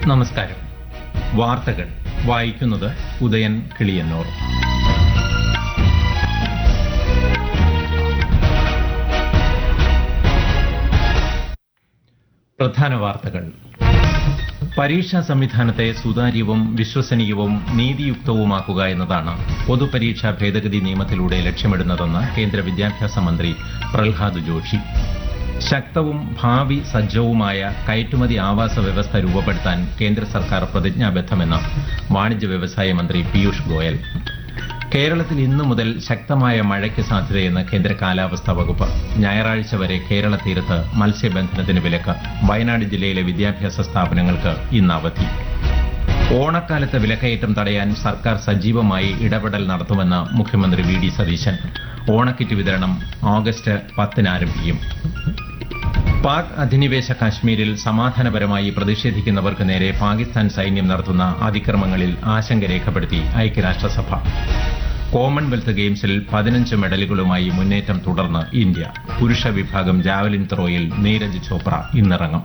നമസ്കാരം വാർത്തകൾ വായിക്കുന്നത് ഉദയൻ കിളിയന്നൂർ പ്രധാന വാർത്തകൾ പരീക്ഷാ സംവിധാനത്തെ സുതാര്യവും വിശ്വസനീയവും നീതിയുക്തവുമാക്കുക എന്നതാണ് പൊതുപരീക്ഷാ ഭേദഗതി നിയമത്തിലൂടെ ലക്ഷ്യമിടുന്നതെന്ന് കേന്ദ്ര വിദ്യാഭ്യാസ മന്ത്രി പ്രഹ്ലാദ് ജോഷി ശക്തവും ഭാവി സജ്ജവുമായ കയറ്റുമതി ആവാസ വ്യവസ്ഥ രൂപപ്പെടുത്താൻ കേന്ദ്ര സർക്കാർ പ്രതിജ്ഞാബദ്ധമെന്ന് വാണിജ്യ വ്യവസായ മന്ത്രി പീയൂഷ് ഗോയൽ കേരളത്തിൽ ഇന്നു മുതൽ ശക്തമായ മഴയ്ക്ക് സാധ്യതയെന്ന് കേന്ദ്ര കാലാവസ്ഥാ വകുപ്പ് ഞായറാഴ്ച വരെ കേരള തീരത്ത് മത്സ്യബന്ധനത്തിന് വിലക്ക് വയനാട് ജില്ലയിലെ വിദ്യാഭ്യാസ സ്ഥാപനങ്ങൾക്ക് ഇന്ന് അവധി ഓണക്കാലത്ത് വിലക്കയറ്റം തടയാൻ സർക്കാർ സജീവമായി ഇടപെടൽ നടത്തുമെന്ന് മുഖ്യമന്ത്രി വി ഡി സതീശൻ ഓണക്കിറ്റ് വിതരണം ഓഗസ്റ്റ് പത്തിന് ആരംഭിക്കും പാക് അധിനിവേശ കാശ്മീരിൽ സമാധാനപരമായി പ്രതിഷേധിക്കുന്നവർക്ക് നേരെ പാകിസ്ഥാൻ സൈന്യം നടത്തുന്ന അതിക്രമങ്ങളിൽ ആശങ്ക രേഖപ്പെടുത്തി ഐക്യരാഷ്ട്രസഭ കോമൺവെൽത്ത് ഗെയിംസിൽ പതിനഞ്ച് മെഡലുകളുമായി മുന്നേറ്റം തുടർന്ന് ഇന്ത്യ പുരുഷ വിഭാഗം ജാവലിൻ ത്രോയിൽ നീരജ് ചോപ്ര ഇന്നിറങ്ങും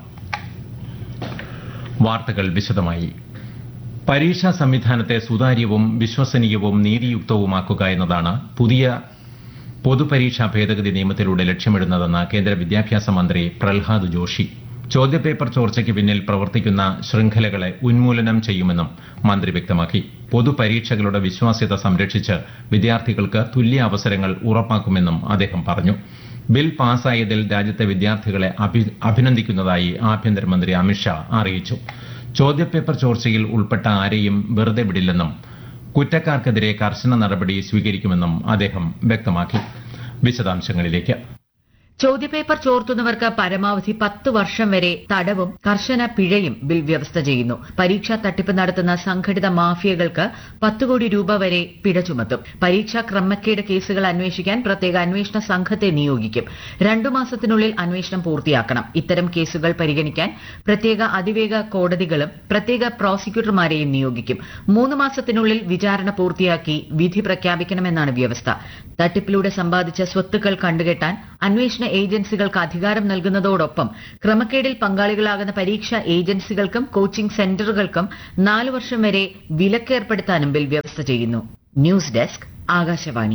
വാർത്തകൾ വിശദമായി പരീക്ഷാ സംവിധാനത്തെ സുതാര്യവും വിശ്വസനീയവും നീതിയുക്തവുമാക്കുക എന്നതാണ് പുതിയ പൊതുപരീക്ഷാ ഭേദഗതി നിയമത്തിലൂടെ ലക്ഷ്യമിടുന്നതെന്ന് കേന്ദ്ര വിദ്യാഭ്യാസ മന്ത്രി പ്രഹ്ലാദ് ജോഷി ചോദ്യപേപ്പർ ചോർച്ചയ്ക്ക് പിന്നിൽ പ്രവർത്തിക്കുന്ന ശൃംഖലകളെ ഉന്മൂലനം ചെയ്യുമെന്നും മന്ത്രി വ്യക്തമാക്കി പൊതുപരീക്ഷകളുടെ വിശ്വാസ്യത സംരക്ഷിച്ച് വിദ്യാർത്ഥികൾക്ക് തുല്യ അവസരങ്ങൾ ഉറപ്പാക്കുമെന്നും അദ്ദേഹം പറഞ്ഞു ബിൽ പാസായതിൽ രാജ്യത്തെ വിദ്യാർത്ഥികളെ അഭി- അഭിനന്ദിക്കുന്നതായി ആഭ്യന്തരമന്ത്രി അമിത്ഷാ അറിയിച്ചു ചോദ്യപേപ്പർ ചോർച്ചയിൽ ഉൾപ്പെട്ട ആരെയും വെറുതെ വിടില്ലെന്നും കുറ്റക്കാർക്കെതിരെ കർശന നടപടി സ്വീകരിക്കുമെന്നും അദ്ദേഹം വ്യക്തമാക്കി വിശദാംശങ്ങളിലേക്ക് ചോദ്യപേപ്പർ ചോർത്തുന്നവർക്ക് പരമാവധി പത്ത് വർഷം വരെ തടവും കർശന പിഴയും ബിൽ വ്യവസ്ഥ ചെയ്യുന്നു പരീക്ഷാ തട്ടിപ്പ് നടത്തുന്ന സംഘടിത മാഫിയകൾക്ക് പത്ത് കോടി രൂപ വരെ പിഴ ചുമത്തും പരീക്ഷാ ക്രമക്കേട് കേസുകൾ അന്വേഷിക്കാൻ പ്രത്യേക അന്വേഷണ സംഘത്തെ നിയോഗിക്കും രണ്ടു മാസത്തിനുള്ളിൽ അന്വേഷണം പൂർത്തിയാക്കണം ഇത്തരം കേസുകൾ പരിഗണിക്കാൻ പ്രത്യേക അതിവേഗ കോടതികളും പ്രത്യേക പ്രോസിക്യൂട്ടർമാരെയും നിയോഗിക്കും മൂന്ന് മാസത്തിനുള്ളിൽ വിചാരണ പൂർത്തിയാക്കി വിധി പ്രഖ്യാപിക്കണമെന്നാണ് വ്യവസ്ഥ തട്ടിപ്പിലൂടെ സമ്പാദിച്ച സ്വത്തുക്കൾ കണ്ടുകെട്ടാൻ അന്വേഷണ ഏജൻസികൾക്ക് അധികാരം നൽകുന്നതോടൊപ്പം ക്രമക്കേടിൽ പങ്കാളികളാകുന്ന പരീക്ഷാ ഏജൻസികൾക്കും കോച്ചിംഗ് സെന്ററുകൾക്കും നാല് വർഷം വരെ വിലക്കേർപ്പെടുത്താനും ബിൽ വ്യവസ്ഥ ചെയ്യുന്നു ന്യൂസ് ഡെസ്ക് ആകാശവാണി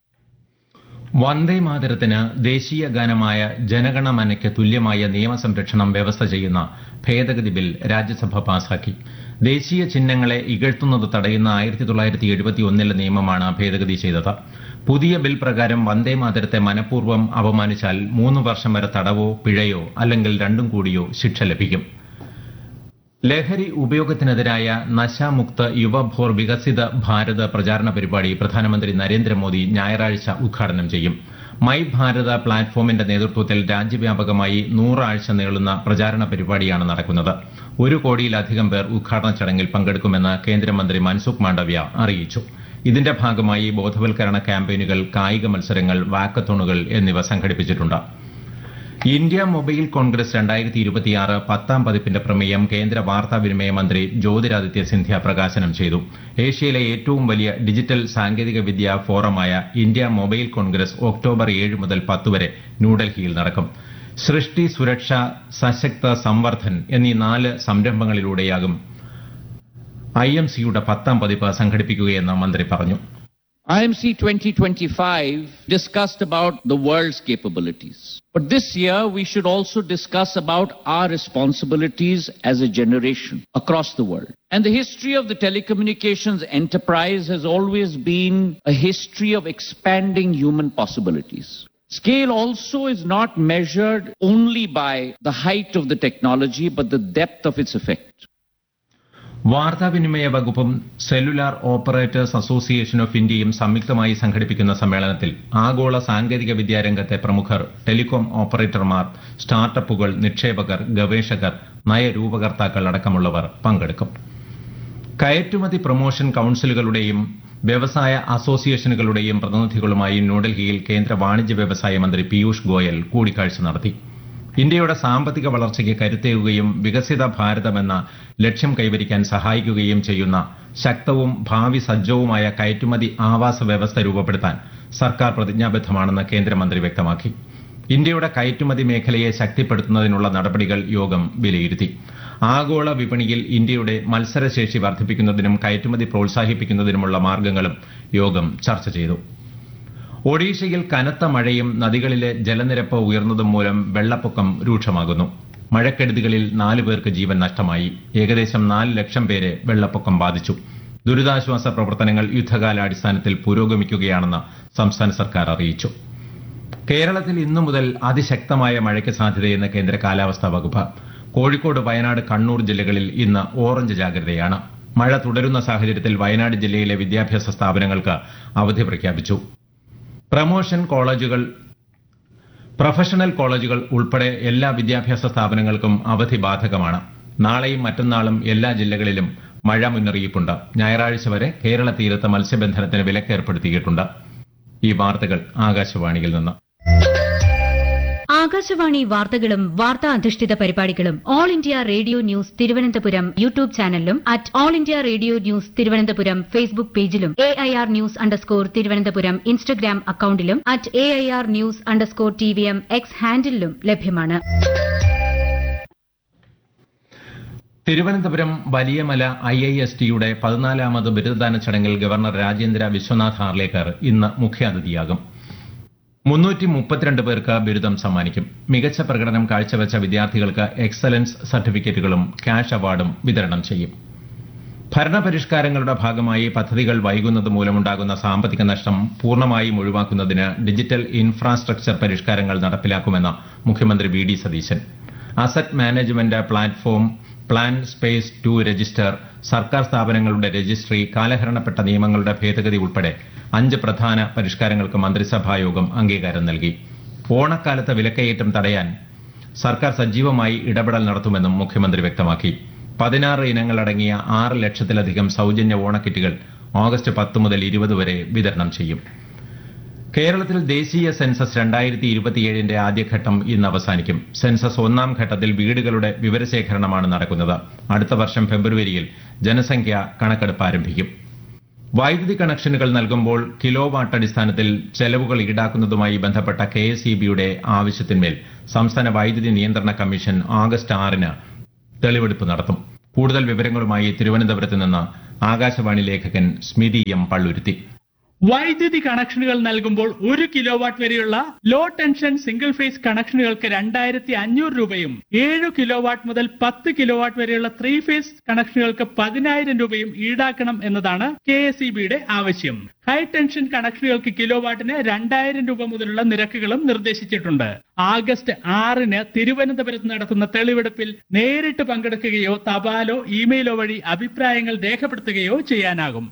വന്ദേ മാതരത്തിന് ദേശീയ ഗാനമായ ജനഗണമനയ്ക്ക് തുല്യമായ നിയമസംരക്ഷണം വ്യവസ്ഥ ചെയ്യുന്ന ഭേദഗതി ബിൽ രാജ്യസഭ പാസാക്കി ദേശീയ ചിഹ്നങ്ങളെ ഇകഴ്ത്തുന്നത് തടയുന്ന ആയിരത്തി തൊള്ളായിരത്തി എഴുപത്തി ഒന്നിലെ നിയമമാണ് ഭേദഗതി ചെയ്തത് പുതിയ ബിൽ പ്രകാരം വന്ദേ മാതരത്തെ മനഃപൂർവ്വം അപമാനിച്ചാൽ മൂന്ന് വർഷം വരെ തടവോ പിഴയോ അല്ലെങ്കിൽ രണ്ടും കൂടിയോ ശിക്ഷ ലഭിക്കും ലഹരി ഉപയോഗത്തിനെതിരായ നശാമുക്ത യുവഭോർ വികസിത ഭാരത് പ്രചാരണ പരിപാടി പ്രധാനമന്ത്രി നരേന്ദ്രമോദി ഞായറാഴ്ച ഉദ്ഘാടനം ചെയ്യും മൈ ഭാരത പ്ലാറ്റ്ഫോമിന്റെ നേതൃത്വത്തിൽ രാജ്യവ്യാപകമായി നൂറാഴ്ച നീളുന്ന പ്രചാരണ പരിപാടിയാണ് നടക്കുന്നത് ഒരു കോടിയിലധികം പേർ ഉദ്ഘാടന ചടങ്ങിൽ പങ്കെടുക്കുമെന്ന് കേന്ദ്രമന്ത്രി മൻസുഖ് മാണ്ഡവ്യ അറിയിച്ചു ഇതിന്റെ ഭാഗമായി ബോധവൽക്കരണ ക്യാമ്പയിനുകൾ കായിക മത്സരങ്ങൾ വാക്കത്തോണുകൾ എന്നിവ സംഘടിപ്പിച്ചിട്ടുണ്ട് ഇന്ത്യ മൊബൈൽ കോൺഗ്രസ് രണ്ടായിരത്തി ഇരുപത്തിയാറ് പത്താം പതിപ്പിന്റെ പ്രമേയം കേന്ദ്ര വാർത്താവിനിമയ മന്ത്രി ജ്യോതിരാദിത്യ സിന്ധ്യ പ്രകാശനം ചെയ്തു ഏഷ്യയിലെ ഏറ്റവും വലിയ ഡിജിറ്റൽ സാങ്കേതിക വിദ്യാ ഫോറമായ ഇന്ത്യ മൊബൈൽ കോൺഗ്രസ് ഒക്ടോബർ ഏഴ് മുതൽ പത്ത് വരെ ന്യൂഡൽഹിയിൽ നടക്കും സൃഷ്ടി സുരക്ഷ സശക്ത സംവർദ്ധൻ എന്നീ നാല് സംരംഭങ്ങളിലൂടെയാകും ഐ എം സിയുടെ പത്താം പതിപ്പ് സംഘടിപ്പിക്കുകയെന്ന് മന്ത്രി പറഞ്ഞു IMC 2025 discussed about the world's capabilities. But this year, we should also discuss about our responsibilities as a generation across the world. And the history of the telecommunications enterprise has always been a history of expanding human possibilities. Scale also is not measured only by the height of the technology, but the depth of its effect. വാർത്താവിനിമയ വകുപ്പും cellular operators association of ഇന്ത്യയും സംയുക്തമായി സംഘടിപ്പിക്കുന്ന സമ്മേളനത്തിൽ ആഗോള സാങ്കേതിക വിദ്യാരംഗത്തെ പ്രമുഖർ telecom ഓപ്പറേറ്റർമാർ സ്റ്റാർട്ടപ്പുകൾ നിക്ഷേപകർ ഗവേഷകർ നയരൂപകർത്താക്കൾ അടക്കമുള്ളവർ പങ്കെടുക്കും കയറ്റുമതി പ്രൊമോഷൻ കൌൺസിലുകളുടെയും വ്യവസായ അസോസിയേഷനുകളുടെയും പ്രതിനിധികളുമായി ന്യൂഡൽഹിയിൽ കേന്ദ്ര വാണിജ്യ വ്യവസായ മന്ത്രി പീയൂഷ് ഗോയൽ കൂടിക്കാഴ്ച നടത്തി ഇന്ത്യയുടെ സാമ്പത്തിക വളർച്ചയ്ക്ക് കരുത്തേകുകയും വികസിത ഭാരതമെന്ന ലക്ഷ്യം കൈവരിക്കാൻ സഹായിക്കുകയും ചെയ്യുന്ന ശക്തവും ഭാവി സജ്ജവുമായ കയറ്റുമതി ആവാസ വ്യവസ്ഥ രൂപപ്പെടുത്താൻ സർക്കാർ പ്രതിജ്ഞാബദ്ധമാണെന്ന് കേന്ദ്രമന്ത്രി വ്യക്തമാക്കി ഇന്ത്യയുടെ കയറ്റുമതി മേഖലയെ ശക്തിപ്പെടുത്തുന്നതിനുള്ള നടപടികൾ യോഗം വിലയിരുത്തി ആഗോള വിപണിയിൽ ഇന്ത്യയുടെ മത്സരശേഷി വർദ്ധിപ്പിക്കുന്നതിനും കയറ്റുമതി പ്രോത്സാഹിപ്പിക്കുന്നതിനുമുള്ള മാർഗങ്ങളും യോഗം ചർച്ച ചെയ്തു ഒഡീഷയിൽ കനത്ത മഴയും നദികളിലെ ജലനിരപ്പ് ഉയർന്നതും മൂലം വെള്ളപ്പൊക്കം രൂക്ഷമാകുന്നു മഴക്കെടുതികളിൽ നാലു പേർക്ക് ജീവൻ നഷ്ടമായി ഏകദേശം നാല് ലക്ഷം പേരെ വെള്ളപ്പൊക്കം ബാധിച്ചു ദുരിതാശ്വാസ പ്രവർത്തനങ്ങൾ യുദ്ധകാലാടിസ്ഥാനത്തിൽ പുരോഗമിക്കുകയാണെന്ന് സംസ്ഥാന സർക്കാർ അറിയിച്ചു കേരളത്തിൽ ഇന്നു മുതൽ അതിശക്തമായ മഴയ്ക്ക് സാധ്യതയെന്ന് കേന്ദ്ര കാലാവസ്ഥാ വകുപ്പ് കോഴിക്കോട് വയനാട് കണ്ണൂർ ജില്ലകളിൽ ഇന്ന് ഓറഞ്ച് ജാഗ്രതയാണ് മഴ തുടരുന്ന സാഹചര്യത്തിൽ വയനാട് ജില്ലയിലെ വിദ്യാഭ്യാസ സ്ഥാപനങ്ങൾക്ക് അവധി പ്രഖ്യാപിച്ചു പ്രമോഷൻ കോളേജുകൾ പ്രൊഫഷണൽ കോളേജുകൾ ഉൾപ്പെടെ എല്ലാ വിദ്യാഭ്യാസ സ്ഥാപനങ്ങൾക്കും അവധി ബാധകമാണ് നാളെയും മറ്റന്നാളും എല്ലാ ജില്ലകളിലും മഴ മുന്നറിയിപ്പുണ്ട് ഞായറാഴ്ച വരെ കേരള തീരത്ത് മത്സ്യബന്ധനത്തിന് വിലക്കേർപ്പെടുത്തിയിട്ടുണ്ട് ഈ വാർത്തകൾ ആകാശവാണിയിൽ നിന്ന് ആകാശവാണി വാർത്തകളും വാർത്താ അധിഷ്ഠിത പരിപാടികളും all India radio news Thiruvananthapuram YouTube ചാനലിലും at all India radio news Thiruvananthapuram Facebook പേജിലും A I R news underscore Thiruvananthapuram Instagram അക്കൌണ്ടിലും at A I R news underscore T V M X ഹാൻഡിലും ലഭ്യമാണ് Thiruvananthapuram Valiyamala I I S ടിയുടെ പതിനാലാമത് ബിരുദദാന ചടങ്ങിൽ ഗവർണർ രാജേന്ദ്ര വിശ്വനാഥ് ഹാർലേക്കർ ഇന്ന് മുഖ്യാതിഥിയാകും മുന്നൂറ്റി മുപ്പത്തിരണ്ട് പേർക്ക് ബിരുദം സമ്മാനിക്കും മികച്ച പ്രകടനം കാഴ്ചവെച്ച വിദ്യാർത്ഥികൾക്ക് എക്സലൻസ് സർട്ടിഫിക്കറ്റുകളും ക്യാഷ് അവാർഡും വിതരണം ചെയ്യും ഭരണപരിഷ്കാരങ്ങളുടെ ഭാഗമായി പദ്ധതികൾ വൈകുന്നത് മൂലമുണ്ടാകുന്ന സാമ്പത്തിക നഷ്ടം പൂർണ്ണമായും ഒഴിവാക്കുന്നതിന് ഡിജിറ്റൽ ഇൻഫ്രാസ്ട്രക്ചർ പരിഷ്കാരങ്ങൾ നടപ്പിലാക്കുമെന്ന് മുഖ്യമന്ത്രി V D Satheesan asset management platform plan space to register സർക്കാർ സ്ഥാപനങ്ങളുടെ രജിസ്ട്രി കാലഹരണപ്പെട്ട നിയമങ്ങളുടെ ഭേദഗതി ഉൾപ്പെടെ അഞ്ച് പ്രധാന പരിഷ്കാരങ്ങൾക്ക് മന്ത്രിസഭായോഗം അംഗീകാരം നൽകി ഓണക്കാലത്ത് വിലക്കയറ്റം തടയാൻ സർക്കാർ സജീവമായി ഇടപെടൽ നടത്തുമെന്നും മുഖ്യമന്ത്രി വ്യക്തമാക്കി പതിനാറ് ഇനങ്ങളടങ്ങിയ ആറ് ലക്ഷത്തിലധികം സൌജന്യ ഓണക്കിറ്റുകൾ ഓഗസ്റ്റ് പത്ത് മുതൽ ഇരുപത് വരെ വിതരണം ചെയ്യും കേരളത്തിൽ ദേശീയ സെൻസസ് രണ്ടായിരത്തി ഇരുപത്തിയേഴിന്റെ ആദ്യഘട്ടം ഇന്ന് അവസാനിക്കും സെൻസസ് ഒന്നാം ഘട്ടത്തിൽ വീടുകളുടെ വിവരശേഖരണമാണ് നടക്കുന്നത് അടുത്ത വർഷം ഫെബ്രുവരിയിൽ ജനസംഖ്യ കണക്കെടുപ്പ് ആരംഭിക്കും വൈദ്യുതി കണക്ഷനുകൾ നൽകുമ്പോൾ കിലോ വാട്ട് അടിസ്ഥാനത്തിൽ ചെലവുകൾ ഈടാക്കുന്നതുമായി ബന്ധപ്പെട്ട കെ എസ് ഇ ബിയുടെ ആവശ്യത്തിന്മേൽ സംസ്ഥാന വൈദ്യുതി നിയന്ത്രണ കമ്മീഷൻ ആഗസ്റ്റ് ആറിന് തെളിവെടുപ്പ് നടത്തും കൂടുതൽ വിവരങ്ങളുമായി തിരുവനന്തപുരത്ത് നിന്ന് ആകാശവാണി ലേഖകൻ സ്മിതി എം പള്ളുരുത്തി വൈദ്യുതി കണക്ഷനുകൾ നൽകുമ്പോൾ ഒരു കിലോ വാട്ട് വരെയുള്ള ലോ ടെൻഷൻ സിംഗിൾ ഫേസ് കണക്ഷനുകൾക്ക് രണ്ടായിരത്തി അഞ്ഞൂറ് രൂപയും ഏഴ് കിലോ വാട്ട് മുതൽ പത്ത് കിലോ വാട്ട് വരെയുള്ള ത്രീ ഫേസ് കണക്ഷനുകൾക്ക് പതിനായിരം രൂപയും ഈടാക്കണം എന്നതാണ് കെ എസ് ഇ ബിയുടെ ആവശ്യം ഹൈ ടെൻഷൻ കണക്ഷനുകൾക്ക് കിലോ വാട്ടിന് രണ്ടായിരം രൂപ മുതലുള്ള നിരക്കുകളും നിർദ്ദേശിച്ചിട്ടുണ്ട് ആഗസ്റ്റ് ആറിന് തിരുവനന്തപുരത്ത് നടത്തുന്ന തെളിവെടുപ്പിൽ നേരിട്ട് പങ്കെടുക്കുകയോ തപാലോ ഇമെയിലോ വഴി അഭിപ്രായങ്ങൾ രേഖപ്പെടുത്തുകയോ ചെയ്യാനാകും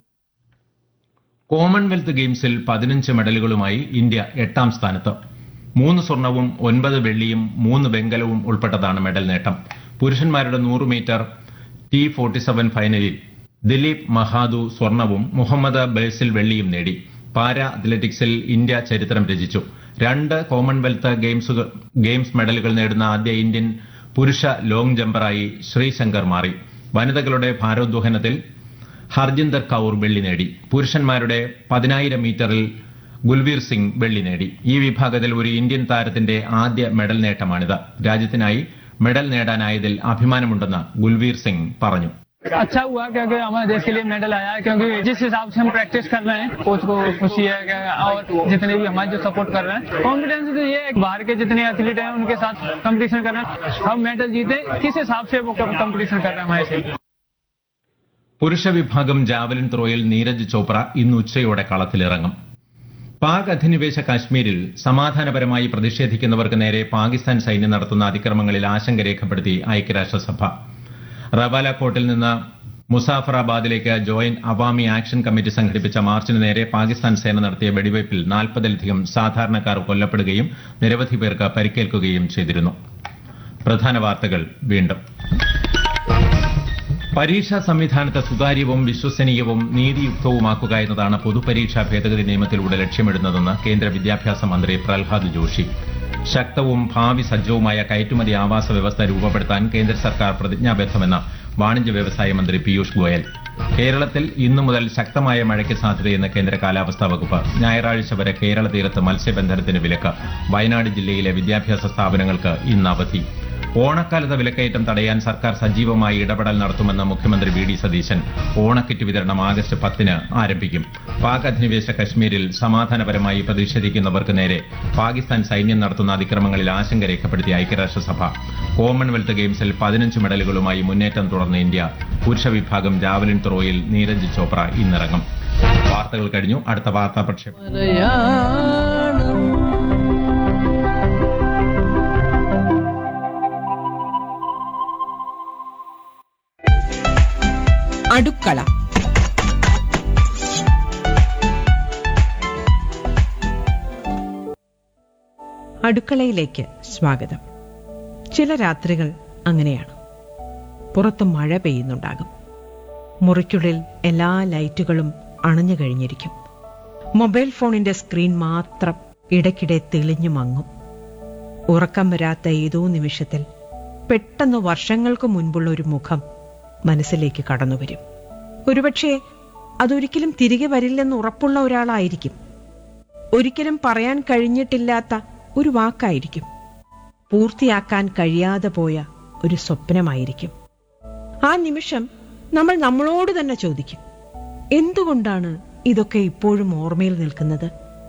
കോമൺവെൽത്ത് ഗെയിംസിൽ പതിനഞ്ച് മെഡലുകളുമായി ഇന്ത്യ എട്ടാം സ്ഥാനത്ത് മൂന്ന് സ്വർണവും ഒൻപത് വെള്ളിയും മൂന്ന് വെങ്കലവും ഉൾപ്പെട്ടതാണ് മെഡൽ നേട്ടം പുരുഷന്മാരുടെ നൂറ് മീറ്റർ ടി ഫോർട്ടി സെവൻ ഫൈനലിൽ ദിലീപ് മഹാദു സ്വർണവും മുഹമ്മദ് ബേസിൽ വെള്ളിയും നേടി പാരാ അത്ലറ്റിക്സിൽ ഇന്ത്യ ചരിത്രം രചിച്ചു രണ്ട് കോമൺവെൽത്ത് ഗെയിംസ് ഗെയിംസ് മെഡലുകൾ നേടുന്ന ആദ്യ ഇന്ത്യൻ പുരുഷ ലോങ് ജമ്പറായി ശ്രീശങ്കർ മാറി വനിതകളുടെ ഭാരോദ്വഹനത്തിൽ ഹർജിന്ദർ കൌർ വെള്ളി നേടി പുരുഷന്മാരുടെ പതിനായിരം മീറ്ററിൽ ഗുൽവീർ സിംഗ് വെള്ളി നേടി ഈ വിഭാഗത്തിൽ ഒരു ഇന്ത്യൻ താരത്തിന്റെ ആദ്യ മെഡൽ നേട്ടമാണിത് രാജ്യത്തിനായി മെഡൽ നേടാനായതിൽ അഭിമാനമുണ്ടെന്ന് ഗുൽവീർ സിംഗ് പറഞ്ഞു अच्छा हुआ क्योंकि हमारे देश के लिए मेडल आया क्योंकि जिस हिसाब से हम प्रैक्टिस कर रहे हैं कोच को खुशी है कि और जितने भी हमारे जो सपोर्ट कर रहे हैं कॉन्फिडेंस तो ये है कि बाहर के जितने एथलीट हैं उनके साथ कंपटीशन कर रहे हैं हम मेडल जीते किस हिसाब से वो कंपटीशन कर रहे हैं हमारे से പുരുഷ വിഭാഗം ജാവലിൻ ത്രോയിൽ നീരജ് ചോപ്ര ഇന്ന് ഉച്ചയോടെ കളത്തിലിറങ്ങും പാക് അധിനിവേശ കാശ്മീരിൽ സമാധാനപരമായി പ്രതിഷേധിക്കുന്നവർക്ക് നേരെ പാകിസ്ഥാൻ സൈന്യം നടത്തുന്ന അതിക്രമങ്ങളിൽ ആശങ്ക രേഖപ്പെടുത്തി ഐക്യരാഷ്ട്രസഭ റവാല കോട്ടിൽ നിന്ന് മുസാഫറാബാദിലേക്ക് ജോയിന്റ് അവാമി ആക്ഷൻ കമ്മിറ്റി സംഘടിപ്പിച്ച മാർച്ചിന് നേരെ പാകിസ്ഥാൻ സേന നടത്തിയ വെടിവയ്പിൽ നാൽപ്പതിലധികം സാധാരണക്കാർ കൊല്ലപ്പെടുകയും നിരവധി പേർക്ക് പരിക്കേൽക്കുകയും ചെയ്തിരുന്നു പ്രധാന വാർത്തകൾ വീണ്ടും പരീക്ഷാ സംവിധാനത്തെ സുതാര്യവും വിശ്വസനീയവും നീതിയുക്തവുമാക്കുക എന്നതാണ് പൊതുപരീക്ഷാ ഭേദഗതി നിയമത്തിലൂടെ ലക്ഷ്യമിടുന്നതെന്ന് കേന്ദ്ര വിദ്യാഭ്യാസ മന്ത്രി പ്രഹ്ലാദ് ജോഷി ശക്തവും ഭാവി സജ്ജവുമായ കയറ്റുമതി ആവാസ വ്യവസ്ഥ രൂപപ്പെടുത്താൻ കേന്ദ്ര സർക്കാർ പ്രതിജ്ഞാബദ്ധമെന്ന് വാണിജ്യ വ്യവസായ മന്ത്രി പീയൂഷ് ഗോയൽ കേരളത്തിൽ ഇന്നു മുതൽ ശക്തമായ മഴയ്ക്ക് സാധ്യതയെന്ന് കേന്ദ്ര കാലാവസ്ഥാ വകുപ്പ് ഞായറാഴ്ച വരെ കേരള തീരത്ത് മത്സ്യബന്ധനത്തിന് വിലക്ക് വയനാട് ജില്ലയിലെ വിദ്യാഭ്യാസ സ്ഥാപനങ്ങൾക്ക് ഇന്ന് അവധി ഓണക്കാലത്തെ വിലക്കയറ്റം തടയാൻ സർക്കാർ സജീവമായി ഇടപെടൽ നടത്തുമെന്ന് മുഖ്യമന്ത്രി വി ഡി സതീശൻ ഓണക്കിറ്റ് വിതരണം ആഗസ്റ്റ് പത്തിന് ആരംഭിക്കും പാക് അധിനിവേശ കശ്മീരിൽ സമാധാനപരമായി പ്രതിഷേധിക്കുന്നവർക്ക് നേരെ പാകിസ്ഥാൻ സൈന്യം നടത്തുന്ന അതിക്രമങ്ങളിൽ ആശങ്ക രേഖപ്പെടുത്തിയ ഐക്യരാഷ്ട്രസഭ കോമൺവെൽത്ത് ഗെയിംസിൽ പതിനഞ്ച് മെഡലുകളുമായി മുന്നേറ്റം തുടർന്ന ഇന്ത്യ പുരുഷ വിഭാഗം ജാവലിൻ ത്രോയിൽ നീരജ് ചോപ്ര ഇന്നിറങ്ങും വാർത്തകൾ കഴിഞ്ഞു അടുത്ത വാർത്താ പ്രക്ഷേപണം അടുക്കള അടുക്കളയിലേക്ക് സ്വാഗതം ചില രാത്രികൾ അങ്ങനെയാണ് പുറത്ത് മഴ പെയ്യുന്നുണ്ടാകും മുറിക്കുള്ളിൽ എല്ലാ ലൈറ്റുകളും അണഞ്ഞു കഴിഞ്ഞിരിക്കും മൊബൈൽ ഫോണിന്റെ സ്ക്രീൻ മാത്രം ഇടയ്ക്കിടെ തെളിഞ്ഞു മങ്ങും ഉറക്കം വരാത്ത ഏതോ നിമിഷത്തിൽ പെട്ടെന്ന് വർഷങ്ങൾക്ക് മുൻപുള്ള ഒരു മുഖം മനസ്സിലേക്ക് കടന്നുവരും ഒരുപക്ഷെ അതൊരിക്കലും തിരികെ വരില്ലെന്ന് ഉറപ്പുള്ള ഒരാളായിരിക്കും ഒരിക്കലും പറയാൻ കഴിഞ്ഞിട്ടില്ലാത്ത ഒരു വാക്കായിരിക്കും പൂർത്തിയാക്കാൻ കഴിയാതെ പോയ ഒരു സ്വപ്നമായിരിക്കും ആ നിമിഷം നമ്മൾ നമ്മളോട് തന്നെ ചോദിക്കും എന്തുകൊണ്ടാണ് ഇതൊക്കെ ഇപ്പോഴും ഓർമ്മയിൽ നിൽക്കുന്നത്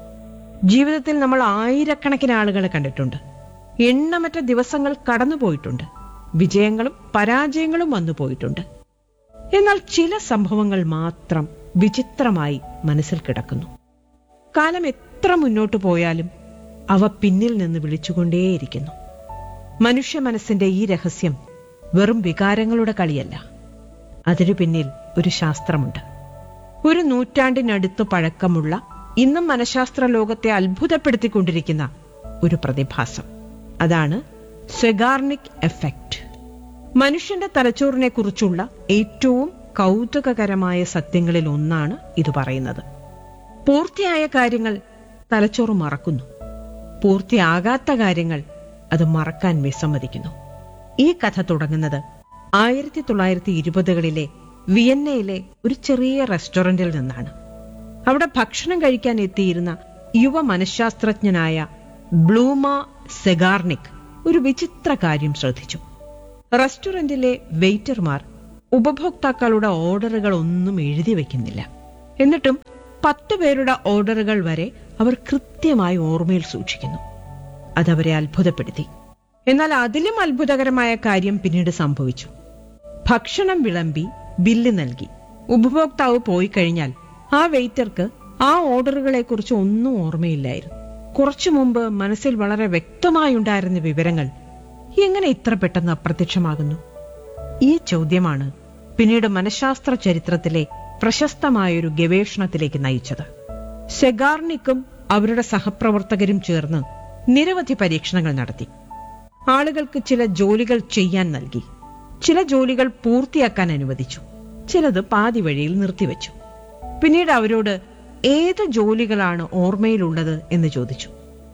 ജീവിതത്തിൽ നമ്മൾ ആയിരക്കണക്കിന് ആളുകളെ കണ്ടിട്ടുണ്ട് എണ്ണമറ്റ ദിവസങ്ങൾ കടന്നുപോയിട്ടുണ്ട് വിജയങ്ങളും പരാജയങ്ങളും വന്നു പോയിട്ടുണ്ട് എന്നാൽ ചില സംഭവങ്ങൾ മാത്രം വിചിത്രമായി മനസ്സിൽ കിടക്കുന്നു കാലം എത്ര മുന്നോട്ട് പോയാലും അവ പിന്നിൽ നിന്ന് വിളിച്ചുകൊണ്ടേയിരിക്കുന്നു മനുഷ്യ മനസ്സിന്റെ ഈ രഹസ്യം വെറും വികാരങ്ങളുടെ കളിയല്ല അതിനു പിന്നിൽ ഒരു ശാസ്ത്രമുണ്ട് ഒരു നൂറ്റാണ്ടിനടുത്ത് പഴക്കമുള്ള ഇന്നും മനഃശാസ്ത്ര ലോകത്തെ അത്ഭുതപ്പെടുത്തിക്കൊണ്ടിരിക്കുന്ന ഒരു പ്രതിഭാസം അതാണ് സെഗാർണിക് എഫക്റ്റ് മനുഷ്യന്റെ തലച്ചോറിനെ കുറിച്ചുള്ള ഏറ്റവും കൗതുകകരമായ സത്യങ്ങളിൽ ഒന്നാണ് ഇത് പറയുന്നത് പൂർത്തിയായ കാര്യങ്ങൾ തലച്ചോറ് മറക്കുന്നു പൂർത്തിയാകാത്ത കാര്യങ്ങൾ അത് മറക്കാൻ വിസമ്മതിക്കുന്നു ഈ കഥ തുടങ്ങുന്നത് ആയിരത്തി തൊള്ളായിരത്തി ഇരുപതുകളിലെ വിയന്നയിലെ ഒരു ചെറിയ റെസ്റ്റോറന്റിൽ നിന്നാണ് അവിടെ ഭക്ഷണം കഴിക്കാൻ എത്തിയിരുന്ന യുവ മനഃശാസ്ത്രജ്ഞനായ ബ്ലൂമ സെഗാർണിക് ഒരു വിചിത്ര കാര്യം ശ്രദ്ധിച്ചു റെസ്റ്റോറന്റിലെ വെയിറ്റർമാർ ഉപഭോക്താക്കളുടെ ഓർഡറുകൾ ഒന്നും എഴുതി വെക്കുന്നില്ല എന്നിട്ടും പത്ത് പേരുടെ ഓർഡറുകൾ വരെ അവർ കൃത്യമായി ഓർമ്മയിൽ സൂക്ഷിക്കുന്നു അതവരെ അത്ഭുതപ്പെടുത്തി എന്നാൽ അതിലും അത്ഭുതകരമായ കാര്യം പിന്നീട് സംഭവിച്ചു ഭക്ഷണം വിളമ്പി ബില്ല് നൽകി ഉപഭോക്താവ് പോയി കഴിഞ്ഞാൽ ആ വെയിറ്റർക്ക് ആ ഓർഡറുകളെക്കുറിച്ച് ഒന്നും ഓർമ്മയില്ലായിരുന്നു കുറച്ചു മുമ്പ് മനസ്സിൽ വളരെ വ്യക്തമായുണ്ടായിരുന്ന വിവരങ്ങൾ എങ്ങനെ ഇത്ര പെട്ടെന്ന് അപ്രത്യക്ഷമാകുന്നു ഈ ചോദ്യമാണ് പിന്നീട് മനഃശാസ്ത്ര ചരിത്രത്തിലെ പ്രശസ്തമായൊരു ഗവേഷണത്തിലേക്ക് നയിച്ചത് സെഗാർണിക്കും അവരുടെ സഹപ്രവർത്തകരും ചേർന്ന് നിരവധി പരീക്ഷണങ്ങൾ നടത്തി ആളുകൾക്ക് ചില ജോലികൾ ചെയ്യാൻ നൽകി ചില ജോലികൾ പൂർത്തിയാക്കാൻ അനുവദിച്ചു ചിലത് പാതി വഴിയിൽ നിർത്തിവെച്ചു പിന്നീട് അവരോട് ഏത് ജോലികളാണ് ഓർമ്മയിലുള്ളത് എന്ന് ചോദിച്ചു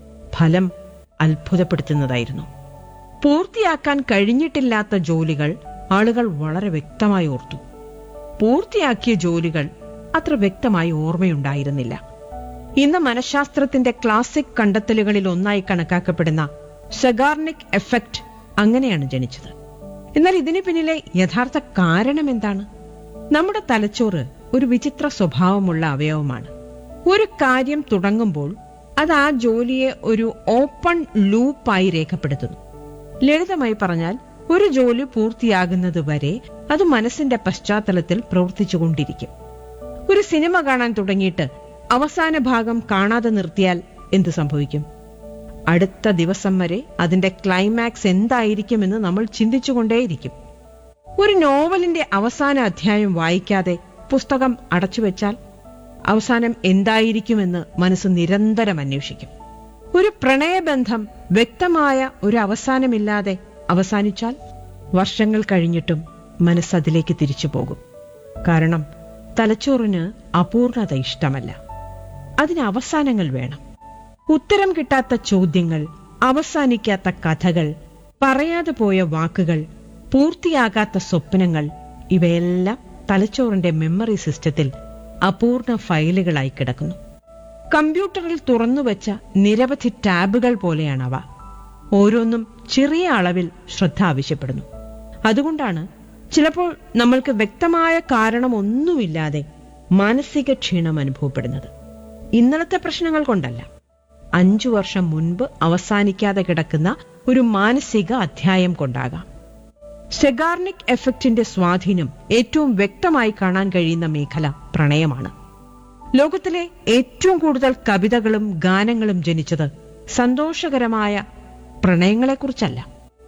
ഫലം അത്ഭുതപ്പെടുത്തുന്നതായിരുന്നു പൂർത്തിയാക്കാൻ കഴിഞ്ഞിട്ടില്ലാത്ത ജോലികൾ ആളുകൾ വളരെ വ്യക്തമായി ഓർത്തു പൂർത്തിയാക്കിയ ജോലികൾ അത്ര വ്യക്തമായി ഓർമ്മയുണ്ടായിരുന്നില്ല ഇന്ന് മനഃശാസ്ത്രത്തിന്റെ ക്ലാസിക് കണ്ടെത്തലുകളിൽ ഒന്നായി കണക്കാക്കപ്പെടുന്ന സെഗാർണിക് എഫക്റ്റ് അങ്ങനെയാണ് ജനിച്ചത് എന്നാൽ ഇതിന് പിന്നിലെ യഥാർത്ഥ കാരണം എന്താണ് നമ്മുടെ തലച്ചോറ് ഒരു വിചിത്ര സ്വഭാവമുള്ള അവയവമാണ് ഒരു കാര്യം തുടങ്ങുമ്പോൾ അത് ആ ജോലിയെ ഒരു ഓപ്പൺ ലൂപ്പായി രേഖപ്പെടുത്തുന്നു ലളിതമായി പറഞ്ഞാൽ ഒരു ജോലി പൂർത്തിയാകുന്നത് വരെ അത് മനസ്സിന്റെ പശ്ചാത്തലത്തിൽ പ്രവർത്തിച്ചുകൊണ്ടിരിക്കും ഒരു സിനിമ കാണാൻ തുടങ്ങിയിട്ട് അവസാന ഭാഗം കാണാതെ നിർത്തിയാൽ എന്ത് സംഭവിക്കും അടുത്ത ദിവസം വരെ അതിന്റെ ക്ലൈമാക്സ് എന്തായിരിക്കുമെന്ന് നമ്മൾ ചിന്തിച്ചുകൊണ്ടേയിരിക്കും ഒരു നോവലിന്റെ അവസാന അധ്യായം വായിക്കാതെ പുസ്തകം അടച്ചുവെച്ചാൽ അവസാനം എന്തായിരിക്കുമെന്ന് മനസ്സ് നിരന്തരം അന്വേഷിക്കും ഒരു പ്രണയബന്ധം വ്യക്തമായ ഒരു അവസാനമില്ലാതെ അവസാനിച്ചാൽ വർഷങ്ങൾ കഴിഞ്ഞിട്ടും മനസ്സ് അതിലേക്ക് തിരിച്ചു പോകും കാരണം തലച്ചോറിന് അപൂർണത ഇഷ്ടമല്ല അതിന് അവസാനങ്ങൾ വേണം ഉത്തരം കിട്ടാത്ത ചോദ്യങ്ങൾ അവസാനിക്കാത്ത കഥകൾ പറയാതെ പോയ വാക്കുകൾ പൂർത്തിയാകാത്ത സ്വപ്നങ്ങൾ ഇവയെല്ലാം തലച്ചോറിന്റെ മെമ്മറി സിസ്റ്റത്തിൽ അപൂർണ ഫയലുകളായി കിടക്കുന്നു കമ്പ്യൂട്ടറിൽ തുറന്നുവച്ച നിരവധി ടാബുകൾ പോലെയാണവ ഓരോന്നും ചെറിയ അളവിൽ ശ്രദ്ധ ആവശ്യപ്പെടുന്നു അതുകൊണ്ടാണ് ചിലപ്പോൾ നമ്മൾക്ക് വ്യക്തമായ കാരണമൊന്നുമില്ലാതെ മാനസിക ക്ഷീണം അനുഭവപ്പെടുന്നത് ഇന്നലത്തെ പ്രശ്നങ്ങൾ കൊണ്ടല്ല അഞ്ചു വർഷം മുൻപ് അവസാനിക്കാതെ കിടക്കുന്ന ഒരു മാനസിക അധ്യായം കൊണ്ടാകാം സെഗാർണിക് എഫക്റ്റിന്റെ സ്വാധീനം ഏറ്റവും വ്യക്തമായി കാണാൻ കഴിയുന്ന മേഖല പ്രണയമാണ് ലോകത്തിലെ ഏറ്റവും കൂടുതൽ കവിതകളും ഗാനങ്ങളും ജനിച്ചത് സന്തോഷകരമായ പ്രണയങ്ങളെക്കുറിച്ചല്ല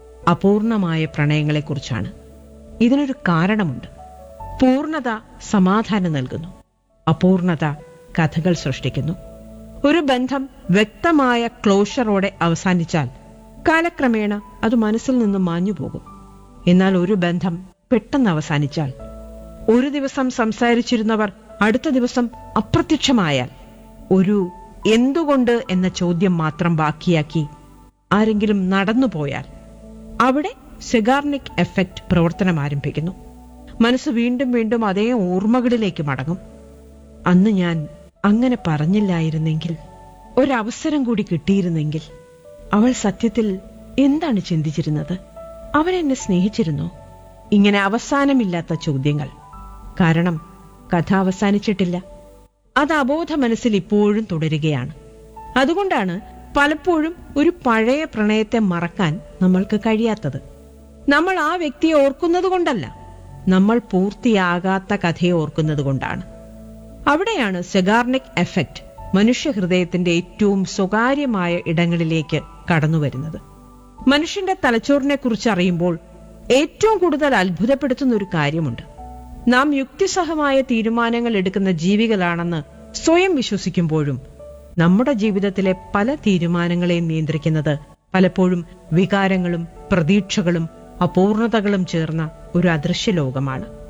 അപൂർണമായ പ്രണയങ്ങളെക്കുറിച്ചാണ് ഇതിനൊരു കാരണമുണ്ട് പൂർണത സമാധാനം നൽകുന്നു അപൂർണത കഥകൾ സൃഷ്ടിക്കുന്നു ഒരു ബന്ധം വ്യക്തമായ ക്ലോഷറോടെ അവസാനിച്ചാൽ കാലക്രമേണ അത് മനസ്സിൽ നിന്നും മാഞ്ഞു പോകും എന്നാൽ ഒരു ബന്ധം പെട്ടെന്ന് അവസാനിച്ചാൽ ഒരു ദിവസം സംസാരിച്ചിരുന്നവർ അടുത്ത ദിവസം അപ്രത്യക്ഷമായാൽ ഒരു എന്തുകൊണ്ട് എന്ന ചോദ്യം മാത്രം ബാക്കിയാക്കി ആരെങ്കിലും നടന്നുപോയാൽ അവിടെ സെഗാർണിക് എഫക്റ്റ് പ്രവർത്തനം ആരംഭിക്കുന്നു മനസ്സ് വീണ്ടും വീണ്ടും അതേ ഓർമ്മകളിലേക്ക് മടങ്ങും അന്ന് ഞാൻ അങ്ങനെ പറഞ്ഞില്ലായിരുന്നെങ്കിൽ ഒരവസരം കൂടി കിട്ടിയിരുന്നെങ്കിൽ അവൾ സത്യത്തിൽ എന്താണ് ചിന്തിച്ചിരുന്നത് അവൻ എന്നെ സ്നേഹിച്ചിരുന്നോ ഇങ്ങനെ അവസാനമില്ലാത്ത ചോദ്യങ്ങൾ കാരണം കഥ അവസാനിച്ചിട്ടില്ല അത് അബോധ മനസ്സിൽ ഇപ്പോഴും തുടരുകയാണ് അതുകൊണ്ടാണ് പലപ്പോഴും ഒരു പഴയ പ്രണയത്തെ മറക്കാൻ നമ്മൾക്ക് കഴിയാത്തത് നമ്മൾ ആ വ്യക്തിയെ ഓർക്കുന്നത് കൊണ്ടല്ല നമ്മൾ പൂർത്തിയാകാത്ത കഥയെ ഓർക്കുന്നത് കൊണ്ടാണ് അവിടെയാണ് സെഗാർണിക് എഫക്റ്റ് മനുഷ്യഹൃദയത്തിന്റെ ഏറ്റവും സ്വകാര്യമായ ഇടങ്ങളിലേക്ക് കടന്നുവരുന്നത് മനുഷ്യന്റെ തലച്ചോറിനെ കുറിച്ച് അറിയുമ്പോൾ ഏറ്റവും കൂടുതൽ അത്ഭുതപ്പെടുത്തുന്ന ഒരു കാര്യമുണ്ട് നാം യുക്തിസഹമായ തീരുമാനങ്ങൾ എടുക്കുന്ന ജീവികളാണെന്ന് സ്വയം വിശ്വസിക്കുമ്പോഴും നമ്മുടെ ജീവിതത്തിലെ പല തീരുമാനങ്ങളെയും നിയന്ത്രിക്കുന്നത് പലപ്പോഴും വികാരങ്ങളും പ്രതീക്ഷകളും അപൂർണതകളും ചേർന്ന ഒരു അദൃശ്യ ലോകമാണ്